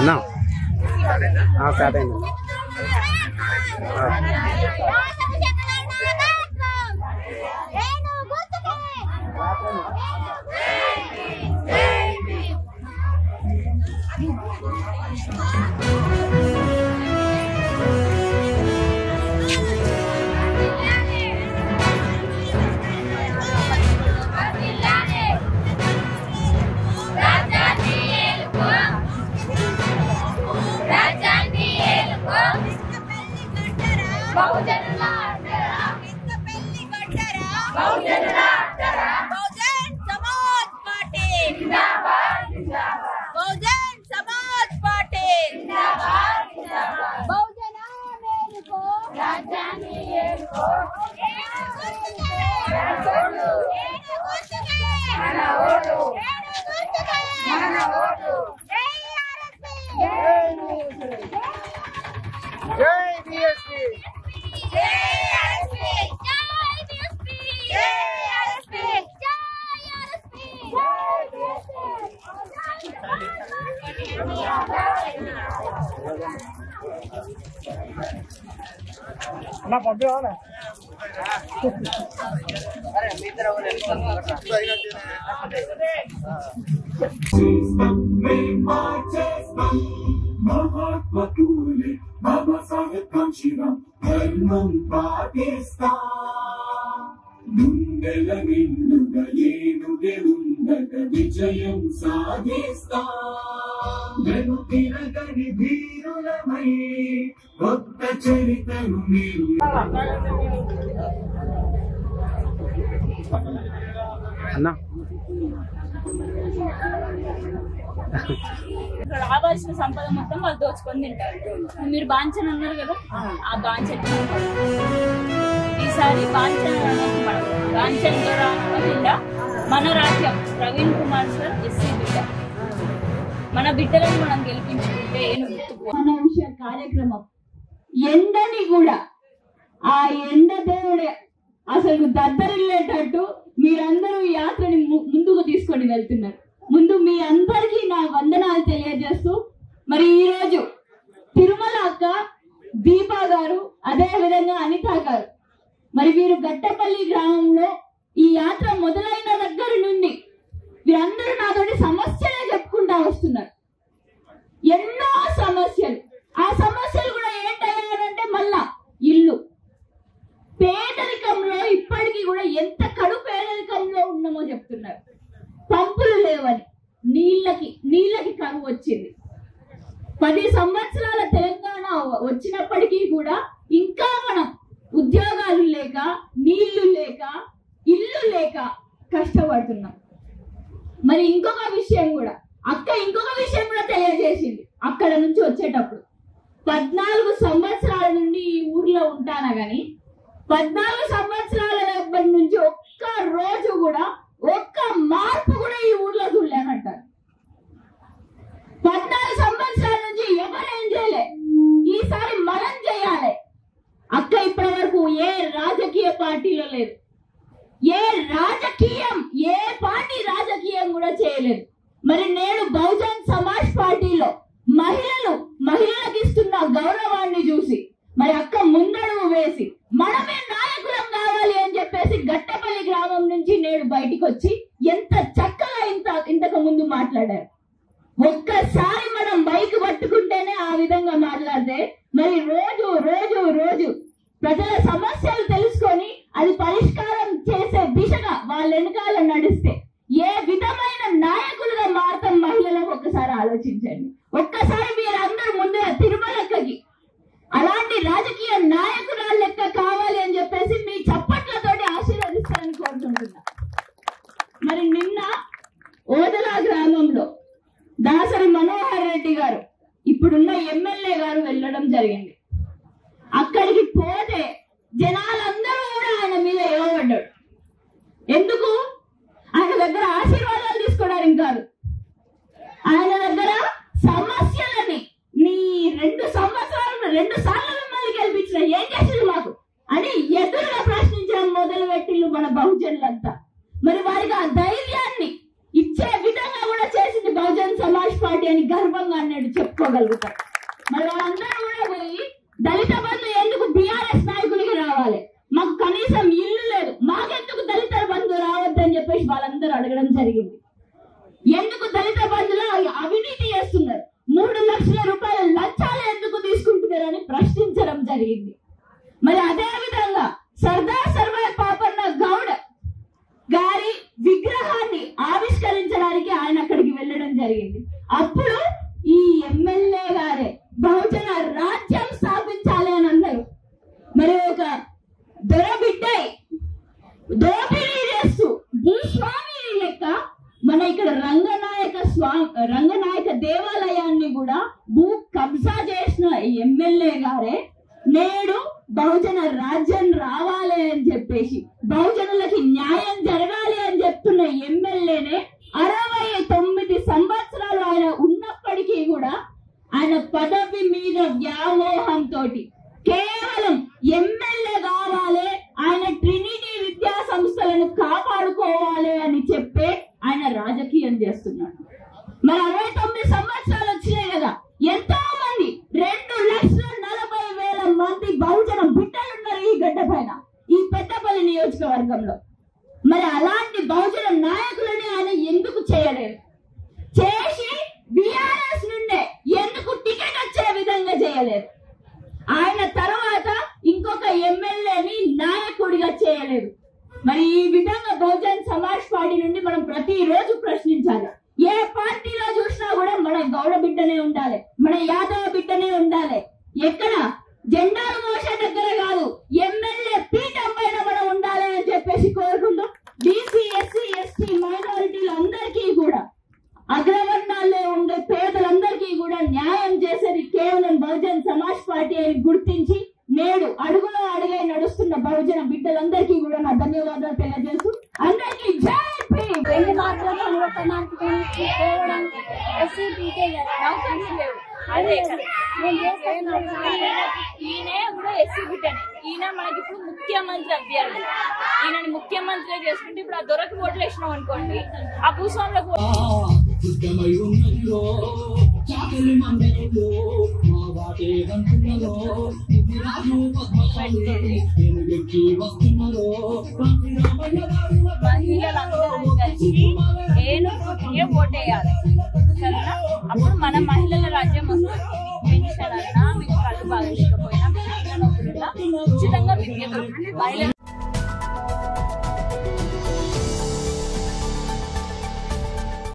అన్నా ఆ, స్టార్ట్ అయింది బహుజన్ సమాజ్ పార్టీ బహుజన్ సమాజ్ పార్టీ బహుజన మేలుకో రాజ్యాన్ని ఏలుకో మన ఓటు మన ఓటు జై బిఎస్పీ అన్నా పంపివా చేస్తాం మేం మార్చేస్తాం మహాత్మా పూలే బాబాసాహెబ్ కాంచీరాం ధర్మం పాటిస్తాం గుండెల నిండుగా ఏనుగే ఉండగా విజయం సాధిస్తాం వెను తిరగని ధీరులమై కొత్త చరితను మీరు అన్నా రావాల్సిన సంపద మొత్తం వాళ్ళు దోచుకొని తింటారు మీరు బాంచన్ అన్నారు కదా ఆ బాంచన్ ఈసారి బాంచన్ అనేది మనం బాంచన్ ద్వారా బిడ్డ మన రాజ్యం ప్రవీణ్ కుమార్ సార్ ఎస్సీ బిడ్డ మన బిడ్డలను మనం గెలిపించుకుంటే ఏను గుర్తుకు అనాంశ కార్యక్రమం ఎండని కూడా ఆ ఎండ దేవుడే అసలు దద్దరిల్లేటట్టు మీరందరూ ఈ యాత్రని ము- ముందుకు తీసుకొని వెళ్తున్నారు ముందు మీ అందరికీ నా వందనాలు తెలియజేస్తూ మరి ఈ రోజు తిరుమల అక్క దీపా గారు అదే విధంగా అనిత గారు మరి వీరు గట్టపల్లి గ్రామంలో ఈ యాత్ర మొదలైన దగ్గర నుండి వీరందరూ నాతోటి సమస్యలే చెప్పుకుంటా వస్తున్నారు ఎన్నో సమస్యలు ఆ సమస్యలు కూడా ఏంటయ్యారంటే మళ్ళా ఇల్లు పేదరికంలో ఇప్పటికీ కూడా ఎంత కడు పేదరికంలో ఉన్నామో చెప్తున్నారు పంపులు లేవని నీళ్ళకి నీళ్ళకి కరువు వచ్చింది పది సంవత్సరాల తెలంగాణ వచ్చినప్పటికీ కూడా ఇంకా మనం ఉద్యోగాలు లేక నీళ్లు లేక ఇల్లు లేక కష్టపడుతున్నాం మరి ఇంకొక విషయం కూడా అక్క ఇంకొక విషయం కూడా తెలియజేసింది అక్కడ నుంచి వచ్చేటప్పుడు పద్నాలుగు సంవత్సరాల నుండి ఈ ఊర్లో ఉంటానా గాని పద్నాలుగు సంవత్సరాల దగ్గర నుంచి ఒక్క రోజు కూడా ఒక్క మార్పు కూడా ఈ ఊర్లో చూడలేనంటారు పద్నాలుగు సంవత్సరాల నుంచి ఎవరేం చేయలే ఈసారి మనం చేయాలి అక్క ఇప్పటి వరకు ఏ రాజకీయ పార్టీలో లేదు ఏ రాజకీయం ఏ పార్టీ రాజకీయం కూడా చేయలేదు మరి నేడు బహుజన్ సమాజ్ పార్టీలో మహిళలు మహిళలకు ఇస్తున్న గౌరవాన్ని చూసి మరి అక్క ముందడుగు వేసి మనమే నాయకులం కావాలి అని చెప్పేసి గట్టపల్లి గ్రామం నుంచి నేడు బయటికి వచ్చి ఎంత చక్కగా ఇంత ఇంతకు ముందు మాట్లాడారు ఒక్కసారి మనం బైక్ పట్టుకుంటేనే ఆ విధంగా మాట్లాడితే మరి రోజు రోజు రోజు ప్రజల సమస్యలు తెలుసుకొని అది పరిష్కారం చేసే దిశగా వాళ్ళ వెనకాల నడిస్తే ఏ విధమైన నాయకులుగా మారతాం మహిళలకు ఒక్కసారి ఆలోచించండి ఒక్కసారి మీరందరూ ముందుగా తిరుమలక్కకి అలాంటి రాజకీయ నాయకురాలు లెక్క కావాలి అని చెప్పేసి మీ చప్పట్లతోటి ఆశీర్వదిస్తారని కోరుకుంటున్నా మరి నిన్న ఓదలా గ్రామంలో దాసరి మనోహర్ రెడ్డి గారు ఇప్పుడున్న ఎమ్మెల్యే గారు వెళ్ళడం జరిగింది అక్కడికి పోతే జనాలందరూ కూడా ఆయన మీద ఏవబడ్డాడు ఎందుకు ఆయన దగ్గర ఆశీర్వాదాలు తీసుకోవడానికి కాదు ఆయన దగ్గర సమస్యలని నీ రెండు సంవత్సరాలు రెండు సార్లు మిమ్మల్ని గెలిపించిన ఏం చేసింది మాకు అని ఎదురుగా ప్రశ్నించడం మొదలు పెట్టిల్లు మన బహుజనులంతా మరి వారికి ఆ ధైర్యాన్ని ఇచ్చే విధంగా కూడా చేసింది బహుజన్ సమాజ్ పార్టీ అని గర్వంగా అన్నాడు చెప్పుకోగలుగుతారు మరి వాళ్ళందరూ కూడా పోయి దళిత బంధు ఎందుకు బీఆర్ఎస్ నాయకులకి రావాలి మాకు కనీసం ఇల్లు లేదు మాకెందుకు దళిత బంధు రావద్దని చెప్పేసి వాళ్ళందరూ అడగడం జరిగింది ఎందుకు దళిత బంధులో అవినీతి చేస్తున్నారు మూడు లక్షల రూపాయల లంచాలు ఎందుకు తీసుకుంటున్నారని ప్రశ్నించడం జరిగింది మరి అదే విధంగా సర్దార్ సర్వాయి పాపన్న గౌడ్ గారి విగ్రహాన్ని ఆవిష్కరించడానికి ఆయన అక్కడికి వెళ్ళడం జరిగింది అప్పుడు ఈ ఎమ్మెల్యే గారే బహుజన రాజ్యం స్థాపించాలి అని అన్నారు మరి ఒక దొరబిడ్డై దోపిడీ చేస్తూ భూస్వామి లెక్క మన ఇక్కడ రంగనాయక స్వామి రంగనాయక దేవాలయాన్ని కూడా భూ కబ్జా చేసిన ఎమ్మెల్యే గారే నేడు బహుజన రాజ్యం రావాలి అని చెప్పేసి బహుజనులకి న్యాయం జరగాలి అని చెప్తున్న ఎమ్మెల్యేనే అరవై తొమ్మిది సంవత్సరాలు ఆయన ఉన్నప్పటికీ కూడా ఆయన పదవి మీద వ్యామోహంతో కేవలం ఎమ్మెల్యే కావాలి ఆయన ట్రినిటీ విద్యా సంస్థలను కాపాడుకోవాలి అని చెప్పే ఆయన రాజకీయం చేస్తున్నాడు మరి అరవై తొమ్మిది సంవత్సరాలు వచ్చినాయి కదా ఎంతో మంది రెండు లక్షల నలభై వేల మంది బహుజన బిడ్డలు ఉన్నారు ఈ గడ్డ పైన ఈ పెద్దపల్లి నియోజకవర్గంలో మరి అలాంటి బహుజన నాయకులని ఆయన ఎందుకు చేయలేదు చేసి బీఆర్ఎస్ నుండే ఎందుకు టికెట్ వచ్చే విధంగా చేయలేదు ఆయన తర్వాత ఇంకొక ఎమ్మెల్యేని నాయకుడిగా చేయలేదు మరి ఈ విధంగా బహుజన్ సమాజ్ పార్టీ నుండి మనం ప్రతిరోజు ప్రశ్నించాలి ఏ పార్టీలో చూసినా కూడా మన గౌడ బిడ్డనే ఉండాలి మన యాదవ బిడ్డనే ఉండాలి ఎక్కడ జెండాలు మోసే దగ్గర కాదు ఎమ్మెల్యే పీఠం పైన మనం ఉండాలి అని చెప్పేసి కోరుకుంటూ బీసీ ఎస్సీ ఎస్టీ మైనారిటీలు అందరికీ కూడా అగ్రవర్ణాల్లో ఉండే పేదలందరికీ కూడా న్యాయం చేసేది కేవలం బహుజన్ సమాజ్ పార్టీ అని గుర్తించి నేడు అడుగులో అడుగై నడుస్తున్న బహుజన బిడ్డలందరికీ కూడా నా ధన్యవాదాలు తెలియజేస్తూ అందరికీ జై భీమ్. రెండు మాత్రమే అనువర్తనానికి పోవడానికి ఎస్సీ పీకే కదా నౌకరీలు లేవు అదే కదా. నేను చేస్తాను ఈయన కూడా ఎస్సీ బిడ్డనే ఈయన మనకి ఇప్పుడు ముఖ్యమంత్రి అభ్యర్థి ఈయనని ముఖ్యమంత్రి చేసుకుంటే ఇప్పుడు ఆ దొరకు ఓట్లు వేసినాం అనుకోండి ఆ భూస్వాములకు సిద్ధమై ఉన్నదిరో చాకలి మందరిలో మా వాటే వంతున్నదో ఇది రాజు పద్మశాలి నేను ఎక్కి వస్తున్నదో రాత్రి రామయ్య గారి మహిళలందరూ కలిసి ఏను ఏ ఓటేయాలి సరేనా అప్పుడు మన మహిళల రాజ్యం వస్తుంది పెన్షన్ అన్నా మీకు కళ్ళు బాగలేకపోయినా మీకు నొప్పులున్నా ఉచితంగా విద్య దొరుకుతుంది మహిళలు